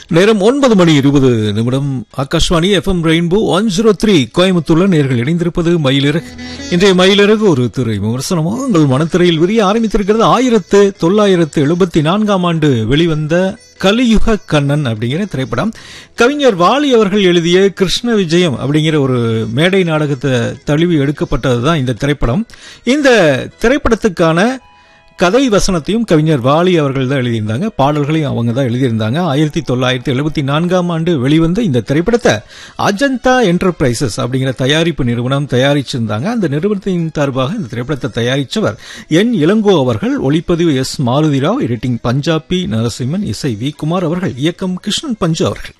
நேரம் ஒன்பது மணி இருபது நிமிடம் Akashvani FM rainbow one zero three கோயம்புத்தூர்ல நேர்கள் இணைந்திருப்பது மயிலிறகு இன்றைய மயிலிறகு ஒரு திரை விமர்சனமாக உங்கள் மனத்திரையில் விரிய ஆரம்பித்திருக்கிறது ஆயிரத்து தொள்ளாயிரத்து எழுபத்தி நான்காம் ஆண்டு வெளிவந்த கலியுக கண்ணன் அப்படிங்கிற திரைப்படம் கவிஞர் வாலி அவர்கள் எழுதிய கிருஷ்ண விஜயம் அப்படிங்கிற ஒரு மேடை நாடகத்தை தழுவி எடுக்கப்பட்டதுதான் இந்த திரைப்படம் இந்த திரைப்படத்துக்கான கதை வசனத்தையும் கவிஞர் வாலி அவர்கள் தான் எழுதியிருந்தாங்க பாடல்களையும் அவங்க தான் எழுதியிருந்தாங்க ஆயிரத்தி தொள்ளாயிரத்தி எழுபத்தி நான்காம் ஆண்டு வெளிவந்த இந்த திரைப்படத்தை அஜந்தா என்டர்பிரைசஸ் அப்படிங்கிற தயாரிப்பு நிறுவனம் தயாரிச்சிருந்தாங்க அந்த நிறுவனத்தின் சார்பாக இந்த திரைப்படத்தை தயாரித்தவர் என் இளங்கோ அவர்கள் ஒளிப்பதிவு எஸ் மாருதிராவ் எடிட்டிங் பஞ்சாபி நரசிம்மன் இசை வி குமார் அவர்கள் இயக்கம் கிருஷ்ணன் பஞ்சு அவர்கள்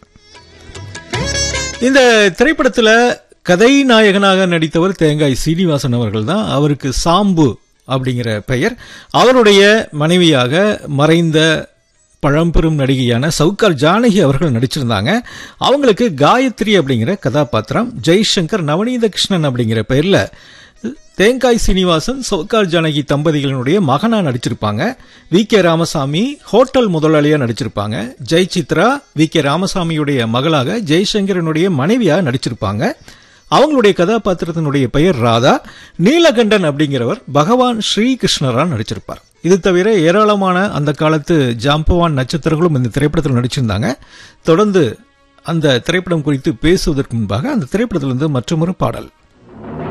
இந்த திரைப்படத்துல கதை நாயகனாக நடித்தவர் தேங்காய் சீனிவாசன் அவர்கள் தான் அவருக்கு சாம்பு அப்படிங்கிற பெயர் அவருடைய மனைவியாக மறைந்த பழம்பெரும் நடிகையான சவுக்கார் ஜானகி அவர்கள் நடிச்சிருந்தாங்க அவங்களுக்கு காயத்ரி அப்படிங்கிற கதாபாத்திரம் ஜெய்சங்கர் நவநீத கிருஷ்ணன் அப்படிங்கிற பெயர்ல தேங்காய் சீனிவாசன் சவுக்கார் ஜானகி தம்பதிகளினுடைய மகனா நடிச்சிருப்பாங்க வி கே ராமசாமி ஹோட்டல் முதலாளியா நடிச்சிருப்பாங்க ஜெய் சித்ரா வி கே ராமசாமியுடைய மகளாக ஜெய்சங்கரனுடைய மனைவியா நடிச்சிருப்பாங்க அவங்களுடைய கதாபாத்திரத்தினுடைய பெயர் ராதா நீலகண்டன் அப்படிங்கிறவர் பகவான் ஸ்ரீகிருஷ்ணரா நடிச்சிருப்பார் இது தவிர ஏராளமான அந்த காலத்து ஜாம்பவான் நட்சத்திரங்களும் இந்த திரைப்படத்தில் நடிச்சிருந்தாங்க தொடர்ந்து அந்த திரைப்படம் குறித்து பேசுவதற்கு முன்பாக அந்த திரைப்படத்திலிருந்து மற்றொரு பாடல்